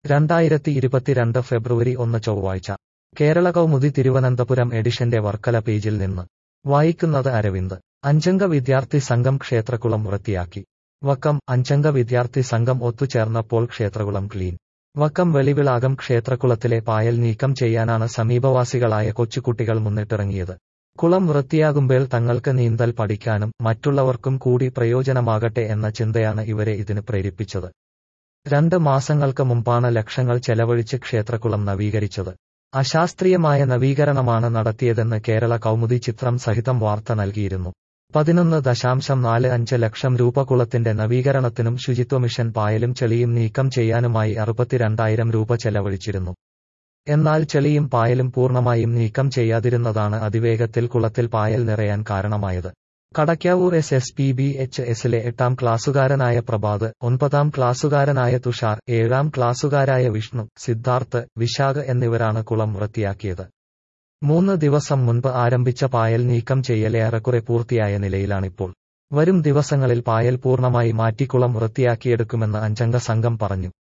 രണ്ടായിരത്തി ഇരുപത്തിരണ്ട് ഫെബ്രുവരി ഒന്ന് ചൊവ്വാഴ്ച കേരള കൗമുദി തിരുവനന്തപുരം എഡിഷന്റെ വർക്കല പേജിൽ നിന്ന് വായിക്കുന്നത് അരവിന്ദ് അഞ്ചംഗ വിദ്യാർത്ഥി സംഘം ക്ഷേത്രകുളം വൃത്തിയാക്കി വക്കം അഞ്ചംഗ വിദ്യാർത്ഥി സംഘം ഒത്തുചേർന്നപ്പോൾ ക്ഷേത്രകുളം ക്ലീൻ വക്കം വെളിവിളാകം ക്ഷേത്രകുളത്തിലെ പായൽ നീക്കം ചെയ്യാനാണ് സമീപവാസികളായ കൊച്ചുകുട്ടികൾ മുന്നിട്ടിറങ്ങിയത് കുളം വൃത്തിയാകുമ്പോൾ തങ്ങൾക്ക് നീന്തൽ പഠിക്കാനും മറ്റുള്ളവർക്കും കൂടി പ്രയോജനമാകട്ടെ എന്ന ചിന്തയാണ് ഇവരെ ഇതിന് പ്രേരിപ്പിച്ചത് രണ്ട് മാസങ്ങൾക്ക് മുമ്പാണ് ലക്ഷങ്ങൾ ചെലവഴിച്ച് ക്ഷേത്രകുളം നവീകരിച്ചത് അശാസ്ത്രീയമായ നവീകരണമാണ് നടത്തിയതെന്ന് കേരള കൗമുദി ചിത്രം സഹിതം വാർത്ത നൽകിയിരുന്നു പതിനൊന്ന് ദശാംശം നാല് അഞ്ച് ലക്ഷം രൂപ കുളത്തിന്റെ നവീകരണത്തിനും ശുചിത്വ മിഷൻ പായലും ചെളിയും നീക്കം ചെയ്യാനുമായി അറുപത്തിരണ്ടായിരം രൂപ ചെലവഴിച്ചിരുന്നു എന്നാൽ ചെളിയും പായലും പൂർണ്ണമായും നീക്കം ചെയ്യാതിരുന്നതാണ് അതിവേഗത്തിൽ കുളത്തിൽ പായൽ നിറയാൻ കാരണമായത് Kadakkavoor S S P B H എസിലെ എട്ടാം ക്ലാസ്സുകാരനായ പ്രഭാത് ഒൻപതാം ക്ലാസ്സുകാരനായ തുഷാർ ഏഴാം ക്ലാസ്സുകാരായ വിഷ്ണു സിദ്ധാർത്ഥ് വിശാഖ് എന്നിവരാണ് കുളം വൃത്തിയാക്കിയത് മൂന്ന് ദിവസം മുൻപ് ആരംഭിച്ച പായൽ നീക്കം ചെയ്യൽ ഏറെക്കുറെ പൂർത്തിയായ നിലയിലാണിപ്പോൾ വരും ദിവസങ്ങളിൽ പായൽ പൂർണ്ണമായി മാറ്റി കുളം വൃത്തിയാക്കിയെടുക്കുമെന്ന് അഞ്ചംഗ സംഘം പറഞ്ഞു